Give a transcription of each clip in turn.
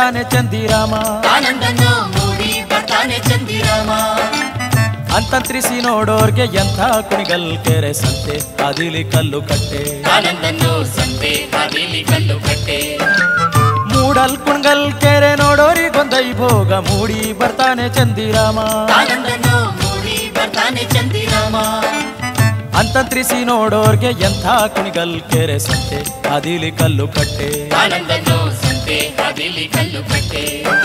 ಬರ್ತಾನೆ ಚಂದಿರಾಮ ಆನಂದನ್ನು ಮೂಡಿ ಬರ್ತಾನೆ ಚಂದಿರಾಮ ಅಂತಂತ್ರಿಸಿ ನೋಡೋರ್ಗೆ ಎಂಥ ಕುಣಿಗಲ್ ಕೆರೆ ಸಂತೆ ಅದಿಲಿ ಕಲ್ಲು ಕಟ್ಟೆ ಆನಂದನ್ನು ಸಂತೆ ಹಾದಿಲಿ ಕಲ್ಲು ಕಟ್ಟೆ ಮೂಡಲ್ ಕುಣ್ಗಲ್ ಕೆರೆ ನೋಡೋರಿಗೊಂದೈ ಭೋಗ ಮೂಡಿ ಬರ್ತಾನೆ ಚಂದಿರಾಮ ಆನಂದನ್ನು ಮೂಡಿ ಬರ್ತಾನೆ ಚಂದಿರಾಮ ಅಂತಂತ್ರಿಸಿ ನೋಡೋರ್ಗೆ ಎಂಥ ಕುಣಿಗಲ್ ಕೆರೆ ಸಂತೆ ಅದಿಲಿ ಕಲ್ಲು ಕಟ್ಟೆ ಆನಂದನ್ನು ಸಂತೆ ಹಾದಿಲಿ ಕಲ್ಲು ಕಟ್ಟೆ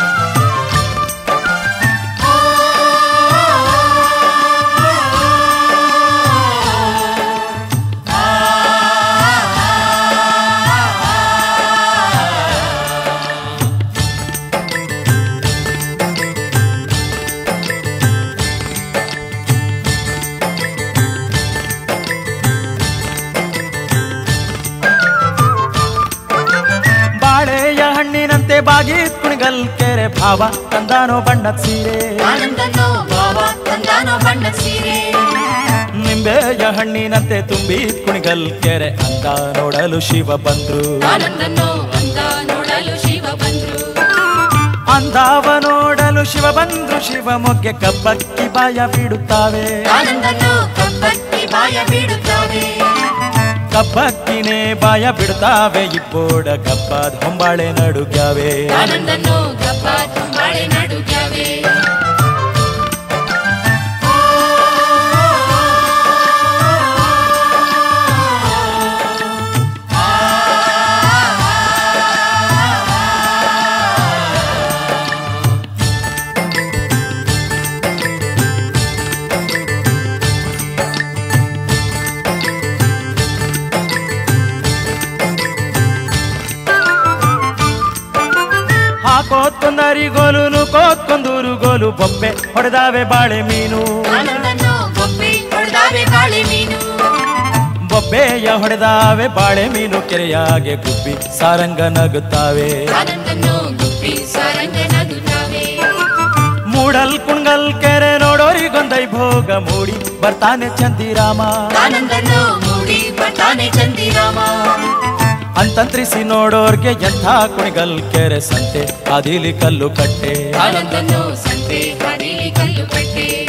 ಬಾಳೆಯ ಹಣ್ಣಿನಂತೆ ಬಾಗಿತ್ ಕುಣಿಗಲ್ ಕೆರೆ ಭಾವ ತಂದಾನೋ ಬಣ್ಣದ ಸೀರೆ ಆನಂದನ್ನು ಭಾವ ತಂದಾನೋ ಬಣ್ಣ ಸೀರೆ ನಿಂಬೆಯ ಹಣ್ಣಿನಂತೆ ತುಂಬಿ ಕುಣಿಗಲ್ ಕೆರೆ ಅಂದ ನೋಡಲು ಶಿವ ಬಂದ್ರು ಆನಂದನ್ನು ಅಂದ ನೋಡಲು ಶಿವ ಬಂದ್ರು ಅಂದಾವ ನೋಡಲು ಶಿವ ಬಂದ್ರು ಶಿವ ಮೊಗ್ಗೆ ಕಬ್ಬಕ್ಕಿ ಬಾಯ ಬಿಡುತ್ತಾವೆ ಆನಂದನ್ನು ಕಬ್ಬಕ್ಕಿ ಬಾಯ ಬಿಡುತ್ತವೆ ಕಬ್ಬಕ್ಕಿನೇ ಬಾಯ ಬಿಡುತ್ತಾವೆ ಇಪ್ಪೋಡ ಕಬ್ಬದ ಹೊಂಬಾಳೆ ನಡುಗ್ಯಾವೆ ಆನಂದನ್ನು ಗಬ್ಬ ತುಂಬಾಳೆ ನಡುಗ್ಯಾವೆ ಹಾಕೋತ್ತೊಂದರಿ ಗೋಲು ನೂಕೋತ್ತೊಂದೂರು ಗೋಲು ಬೊಬ್ಬೆ ಹೊಡೆದಾವೆ ಬಾಳೆ ಮೀನು ಆನಂದನ್ನು ಬೊಬ್ಬೆ ಹೊಡೆದಾವೆ ಬಾಳೆ ಮೀನು ಬೊಬ್ಬೆಯ ಹೊಡೆದಾವೆ ಬಾಳೆ ಮೀನು ಕೆರೆಯಾಗೆ ಗುಬ್ಬಿ ಸಾರಂಗ ನಗುತ್ತಾವೆ ಆನಂದನ್ನು ಗುಬ್ಬಿ ಸಾರಂಗ ನಗುತ್ತಾವೆ ಮೂಡಲ್ ಕುಣ್ಗಲ್ ಕೆರೆ ನೋಡೋರಿಗೊಂದೈ ಭೋಗ ಮೂಡಿ ಬರ್ತಾನೆ ಚಂದಿರಾಮ ಆನಂದನ್ನು ಮೂಡಿ ಬರ್ತಾನೆ ಚಂದಿರಾಮ ಅಂತಂತ್ರಿಸಿ ನೋಡೋರ್ಗೆ ಎಂಥ ಕುಣಿಗಲ್ ಕೆರೆ ಸಂತೆ ಅದಿಲಿ ಕಲ್ಲು ಕಟ್ಟೆ ಆನಂದನ್ನು ಸಂತೆ ಹಾದಿಲಿ ಕಲ್ಲು ಕಟ್ಟೆ